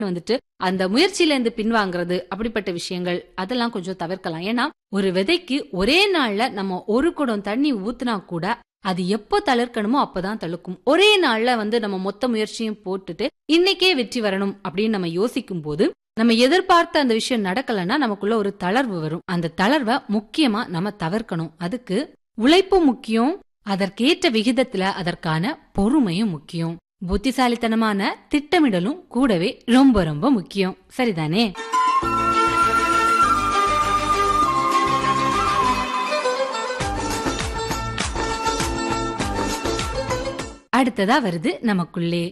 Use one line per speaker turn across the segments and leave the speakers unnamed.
வந்துட்டு அந்த முயற்சியில இருந்து பின்வாங்குறது அப்படிப்பட்ட விஷயங்கள் அதெல்லாம் கொஞ்சம் தவிர்க்கலாம் ஏன்னா ஒரு விதைக்கு ஒரே நாள்ல நம்ம ஒரு குடம் தண்ணி ஊத்துனா கூட அது எப்போ தளிர்க்கணுமோ அப்பதான் தழுக்கும் ஒரே நாள்ல வந்து நம்ம மொத்த முயற்சியும் போட்டுட்டு இன்னைக்கே வெற்றி வரணும் அப்படின்னு நம்ம யோசிக்கும் போது நம்ம எதிர்பார்த்த அந்த விஷயம் நடக்கலன்னா நமக்குள்ள ஒரு தளர்வு வரும் அந்த தளர்வை முக்கியமா நம்ம தவிர்க்கணும் அதுக்கு உழைப்பு முக்கியம் அதற்கேற்ற விகிதத்துல அதற்கான பொறுமையும் முக்கியம் புத்திசாலித்தனமான திட்டமிடலும் கூடவே ரொம்ப ரொம்ப முக்கியம் சரிதானே அடுத்ததா வருது நமக்குள்ளே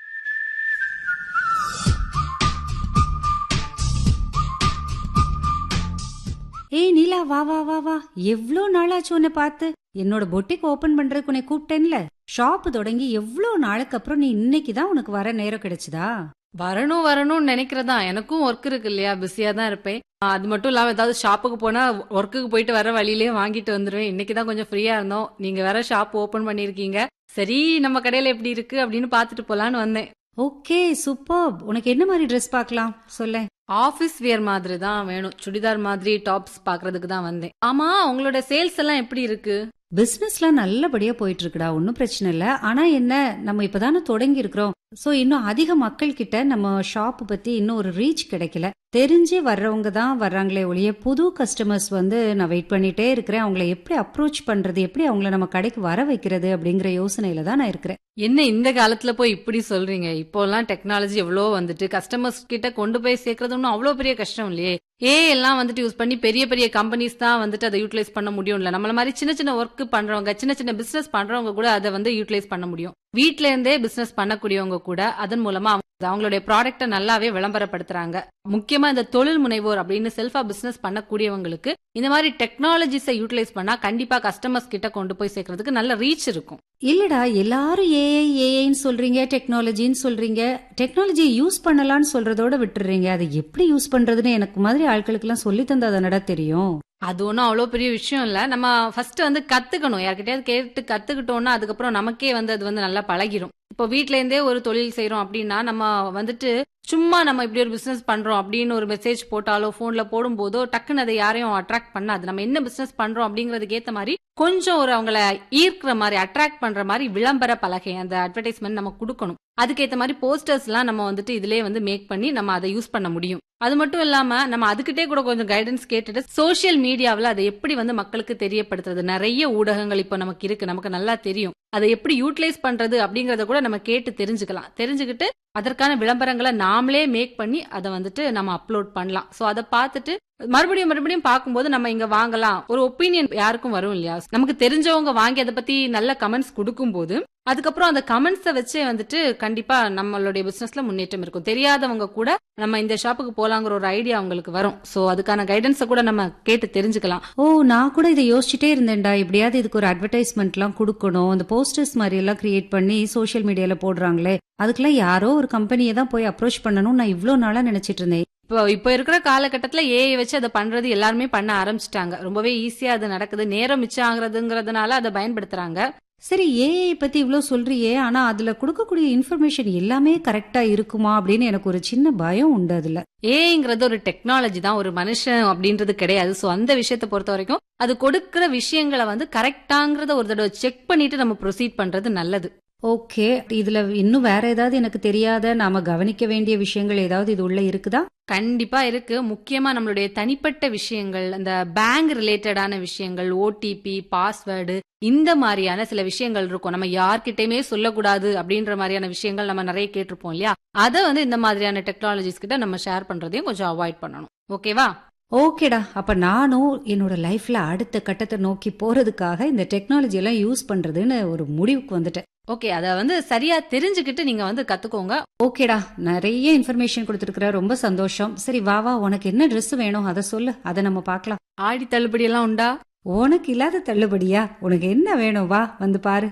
ஏய் நீலா வா வா வா வா எவ்ளோ நாளாச்சு உன்னை பார்த்து என்னோட பொட்டிக் ஓபன் பண்றதுக்கு உன்னை கூப்பிட்டேன்ல ஷாப் தொடங்கி எவ்ளோ நாளுக்கு அப்புறம் நீ இன்னைக்கு தான் உனக்கு வர நேரம் கிடைச்சதா
வரணும் வரணும்னு நினைக்கிறதா எனக்கும் ஒர்க் இருக்கு இல்லையா பிஸியா தான் இருப்பேன் அது மட்டும் இல்லாம ஏதாவது ஷாப்புக்கு போனா ஒர்க்குக்கு போயிட்டு வர வழியிலேயே வாங்கிட்டு வந்துருவேன் இன்னைக்கு தான் கொஞ்சம் ஃப்ரீயா இருந்தோம் நீங்க வேற ஷாப் ஓபன் பண்ணிருக்கீங்க சரி நம்ம கடையில எப்படி இருக்கு அப்படின்னு பாத்துட்டு போலான்னு வந்தேன்
ஓகே சூப்பர் உனக்கு என்ன மாதிரி ட்ரெஸ் பார்க்கலாம் சொல்ல
ஆபீஸ் வியர் மாதிரி தான் வேணும் சுடிதார் மாதிரி டாப்ஸ் பாக்குறதுக்கு தான் வந்தேன் ஆமா உங்களோட சேல்ஸ் எல்லாம் எப்படி இருக்கு
பிசினஸ்லாம் நல்லபடியா போயிட்டு இருக்குடா ஒன்னும் பிரச்சனை இல்ல ஆனா என்ன நம்ம இப்பதானே தொடங்கி இருக்கிறோம் சோ இன்னும் அதிக மக்கள் கிட்ட நம்ம ஷாப் பத்தி இன்னும் ஒரு ரீச் கிடைக்கல தெரிஞ்சு வர்றவங்க தான் வர்றாங்களே ஒழிய புது கஸ்டமர்ஸ் வந்து நான் வெயிட் பண்ணிட்டே இருக்கிறேன் அவங்கள எப்படி அப்ரோச் பண்றது எப்படி அவங்கள நம்ம கடைக்கு வர வைக்கிறது அப்படிங்கிற யோசனையில தான் நான் இருக்கிறேன்
என்ன இந்த காலத்துல போய் இப்படி சொல்றீங்க இப்போலாம் டெக்னாலஜி எவ்வளோ வந்துட்டு கஸ்டமர்ஸ் கிட்ட கொண்டு போய் சேர்க்கறது ஒன்றும் அவ்வளோ பெரிய கஷ்டம் இல்லையே ஏ எல்லாம் வந்துட்டு யூஸ் பண்ணி பெரிய பெரிய கம்பெனிஸ் தான் வந்துட்டு அதை யூட்டிலைஸ் பண்ண முடியும் இல்ல நம்மள மாதிரி சின்ன சின்ன ஒர்க் பண்றவங்க சின்ன சின்ன பிசினஸ் பண்றவங்க கூட அதை வந்து யூட்டிலைஸ் பண்ண முடியும் வீட்ல இருந்தே பிசினஸ் பண்ணக்கூடியவங்க கூட அதன் மூலமா அவங்க- அவங்களுடைய ப்ராடக்ட்டை நல்லாவே விளம்பரப்படுத்துறாங்க முக்கியமா இந்த தொழில் முனைவோர் அப்படின்னு செல்ஃபா பிசினஸ் பண்ணக்கூடியவங்களுக்கு இந்த மாதிரி டெக்னாலஜிஸை யூட்டிலைஸ் பண்ணா கண்டிப்பா கஸ்டமர்ஸ் கிட்ட கொண்டு போய் சேர்க்கறதுக்கு நல்ல ரீச் இருக்கும்
இல்லடா எல்லாரும் ஏஐ ஏஐன்னு சொல்றீங்க டெக்னாலஜின்னு சொல்றீங்க டெக்னாலஜியை யூஸ் பண்ணலாம்னு சொல்றதோட விட்டுறீங்க அதை எப்படி யூஸ் பண்றதுன்னு எனக்கு மாதிரி ஆட்களுக்கு எல்லாம் சொல்லி தந்தா தானடா தெரியும்
அது ஒன்றும் அவ்வளோ பெரிய விஷயம் இல்லை நம்ம ஃபர்ஸ்ட் வந்து கத்துக்கணும் யார்கிட்டயாவது கேட்டு கத்துக்கிட்டோம்னா அதுக்கப்புறம் நமக்கே வந்து அது வந்து நல்லா பழகிரும் இப்போ வீட்ல இருந்தே ஒரு தொழில் செய்றோம் அப்படின்னா நம்ம வந்துட்டு சும்மா நம்ம இப்படி ஒரு பிசினஸ் பண்றோம் அப்படின்னு ஒரு மெசேஜ் போட்டாலோ போன்ல போடும்போதோ டக்குன்னு அதை யாரையும் அட்ராக்ட் பண்ணாது நம்ம என்ன பிசினஸ் பண்றோம் அப்படிங்கறதுக்கு ஏத்த மாதிரி கொஞ்சம் ஒரு அவங்கள ஈர்க்கிற மாதிரி அட்ராக்ட் பண்ற மாதிரி விளம்பர பலகை அந்த அட்வர்டைஸ்மெண்ட் நம்ம கொடுக்கணும் அதுக்கேத்த மாதிரி போஸ்டர்ஸ் எல்லாம் நம்ம வந்துட்டு இதுலயே வந்து மேக் பண்ணி நம்ம அதை யூஸ் பண்ண முடியும் அது மட்டும் இல்லாம நம்ம அதுக்கிட்டே கூட கொஞ்சம் கைடன்ஸ் கேட்டுட்டு சோஷியல் மீடியாவில் அதை எப்படி வந்து மக்களுக்கு தெரியப்படுத்துறது நிறைய ஊடகங்கள் இப்போ நமக்கு இருக்கு நமக்கு நல்லா தெரியும் அதை எப்படி யூட்டிலைஸ் பண்றது அப்படிங்கறத கூட நம்ம கேட்டு தெரிஞ்சுக்கலாம் தெரிஞ்சுக்கிட்டு அதற்கான விளம்பரங்களை நாமளே மேக் பண்ணி அதை வந்துட்டு நம்ம அப்லோட் பண்ணலாம் சோ அதை பார்த்துட்டு மறுபடியும் மறுபடியும் பார்க்கும்போது நம்ம இங்க வாங்கலாம் ஒரு ஒப்பீனியன் யாருக்கும் வரும் இல்லையா நமக்கு தெரிஞ்சவங்க வாங்கி அதை பத்தி நல்ல கமெண்ட்ஸ் கொடுக்கும்போது அதுக்கப்புறம் அந்த கமெண்ட்ஸை வச்சே வந்துட்டு கண்டிப்பா நம்மளுடைய பிசினஸ்ல முன்னேற்றம் இருக்கும் தெரியாதவங்க கூட நம்ம இந்த ஷாப்புக்கு போலாங்கிற ஒரு ஐடியா அவங்களுக்கு வரும் சோ அதுக்கான கைடன்ஸை கூட நம்ம கேட்டு தெரிஞ்சுக்கலாம்
ஓ நான் கூட இதை யோசிச்சுட்டே இருந்தேன்டா எப்படியாவது இதுக்கு ஒரு அட்வர்டைஸ்மெண்ட் எல்லாம் கொடுக்கணும் அந்த போஸ்டர்ஸ் மாதிரி எல்லாம் கிரியேட் பண்ணி சோஷியல் மீடியால போடுறாங்களே அதுக்கெல்லாம் யாரோ ஒரு கம்பெனியை தான் போய் அப்ரோச் பண்ணணும் நான் இவ்ளோ நாளா நினைச்சிட்டு இருந்தேன்
இப்போ இப்போ இருக்கிற காலகட்டத்துல ஏஐ வச்சு அதை பண்றது எல்லாருமே பண்ண ஆரம்பிச்சிட்டாங்க ரொம்பவே ஈஸியா அது நடக்குது நேரம் மிச்சம் ஆகுறதுங்கிறதுனால அதை பயன்படுத்துறாங்க
சரி ஏஐ பத்தி இவ்ளோ சொல்றியே ஆனா அதுல கொடுக்கக்கூடிய இன்ஃபர்மேஷன் எல்லாமே கரெக்டா இருக்குமா அப்படின்னு எனக்கு ஒரு சின்ன பயம் உண்டு அதுல
ஏஐங்கிறது ஒரு டெக்னாலஜி தான் ஒரு மனுஷன் அப்படின்றது கிடையாது சோ அந்த விஷயத்தை பொறுத்த வரைக்கும் அது கொடுக்கிற விஷயங்களை வந்து கரெக்டாங்கிறத ஒரு தடவை செக் பண்ணிட்டு நம்ம ப்ரொசீட் பண்றது நல்லது
ஓகே இதுல இன்னும் வேற ஏதாவது எனக்கு தெரியாத நாம கவனிக்க வேண்டிய விஷயங்கள் ஏதாவது இது உள்ள இருக்குதா
கண்டிப்பா இருக்கு முக்கியமா நம்மளுடைய தனிப்பட்ட விஷயங்கள் அந்த பேங்க் ரிலேட்டடான விஷயங்கள் ஓடிபி பாஸ்வேர்டு இந்த மாதிரியான சில விஷயங்கள் இருக்கும் நம்ம யார்கிட்டயுமே சொல்லக்கூடாது அப்படின்ற மாதிரியான விஷயங்கள் நம்ம நிறைய கேட்டிருப்போம் இல்லையா அதை வந்து இந்த மாதிரியான டெக்னாலஜிஸ் கிட்ட நம்ம ஷேர் பண்றதையும் கொஞ்சம் அவாய்ட் பண்ணணும் ஓகேவா
ஓகேடா அப்ப நானும் என்னோட லைஃப்ல அடுத்த கட்டத்தை நோக்கி போறதுக்காக இந்த டெக்னாலஜி எல்லாம் யூஸ் பண்றதுன்னு ஒரு முடிவுக்கு வந்துட்டேன்
ஓகே அத வந்து சரியா தெரிஞ்சுக்கிட்டு நீங்க வந்து கத்துக்கோங்க
ஓகேடா நிறைய இன்ஃபர்மேஷன் கொடுத்துருக்குற ரொம்ப சந்தோஷம் சரி வா வா உனக்கு என்ன Dress வேணும் அதை சொல்லு அதை நம்ம பார்க்கலாம்
ஆடி தள்ளுபடி எல்லாம் உண்டா
உனக்கு இல்லாத தள்ளுபடியா உனக்கு என்ன வேணும் வா வந்து பாரு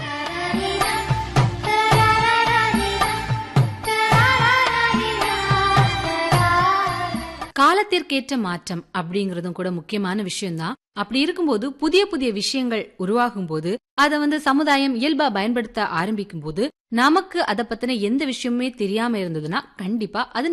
காலத்திற்கேற்ற மாற்றம் அப்படிங்கறதும் கூட முக்கியமான விஷயம்தான் அப்படி இருக்கும்போது புதிய புதிய விஷயங்கள் உருவாகும் போது அதை வந்து சமுதாயம் இயல்பா பயன்படுத்த ஆரம்பிக்கும் போது நமக்கு அதை பத்தின எந்த விஷயமுமே தெரியாம இருந்ததுன்னா கண்டிப்பா அது